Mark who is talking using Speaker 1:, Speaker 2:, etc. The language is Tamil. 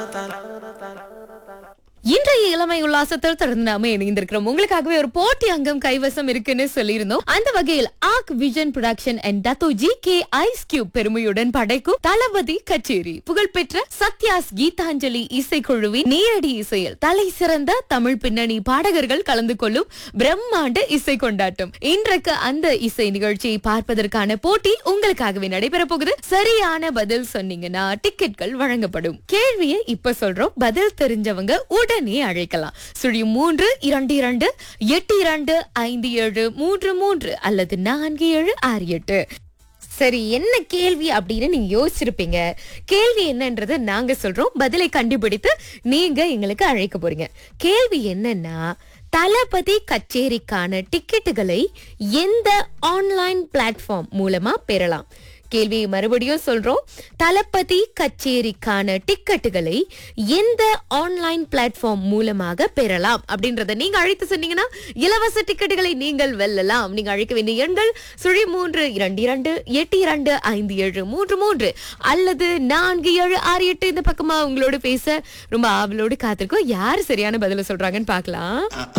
Speaker 1: இன்றைய இளமை உல்லாசத்தில் தொடர்ந்து நாம இணைந்திருக்கிறோம் உங்களுக்காகவே ஒரு போட்டி அங்கம் கைவசம் இருக்குன்னு சொல்லியிருந்தோம் அந்த வகையில் ஆக் vision production and Dato G K ice cube பெருமையுடன் படைக்கும் தளபதி கச்சேரி புகழ்பெற்ற சத்யாஸ் கீதாஞ்சலி இசைக்குழுவின் நேரடி இசையில் தலை சிறந்த தமிழ் பின்னணி பாடகர்கள் கலந்து கொள்ளும் பிரம்மாண்ட இசை கொண்டாட்டம் இன்றைக்கு அந்த இசை நிகழ்ச்சியை பார்ப்பதற்கான போட்டி உங்களுக்காகவே நடைபெற போகுது சரியான பதில் சொன்னீங்கன்னா டிக்கெட்கள் வழங்கப்படும் கேள்வியை இப்ப சொல்றோம் பதில் தெரிஞ்சவங்க உடனே அழைக்கலாம் சுழி மூன்று இரண்டு இரண்டு எட்டு இரண்டு ஐந்து ஏழு மூன்று மூன்று அல்லது நான்கு ஏழு ஆறு எட்டு சரி என்ன கேள்வி அப்படின்னு நீங்க யோசிச்சிருப்பீங்க கேள்வி என்னன்றதை நாங்க சொல்றோம் பதிலை கண்டுபிடித்து நீங்க எங்களுக்கு அழைக்க போறீங்க கேள்வி என்னன்னா தளபதி கச்சேரிக்கான டிக்கெட்டுகளை எந்த ஆன்லைன் பிளாட்ஃபார்ம் மூலமா பெறலாம் கேள்வியை மறுபடியும் சொல்றோம் தளபதி கச்சேரிக்கான டிக்கெட்டுகளை எந்த ஆன்லைன் பிளாட்ஃபார்ம் மூலமாக பெறலாம் அப்படின்றத நீங்க அழைத்து சொன்னீங்கன்னா இலவச டிக்கெட்டுகளை நீங்கள் வெல்லலாம் நீங்க அழைக்க வேண்டிய எண்கள் சுழி மூன்று இரண்டு இரண்டு எட்டு இரண்டு ஐந்து ஏழு மூன்று மூன்று அல்லது நான்கு ஏழு ஆறு எட்டு இந்த பக்கமா உங்களோட பேச ரொம்ப ஆவலோடு காத்திருக்கோம் யார் சரியான பதில சொல்றாங்கன்னு பார்க்கலாம்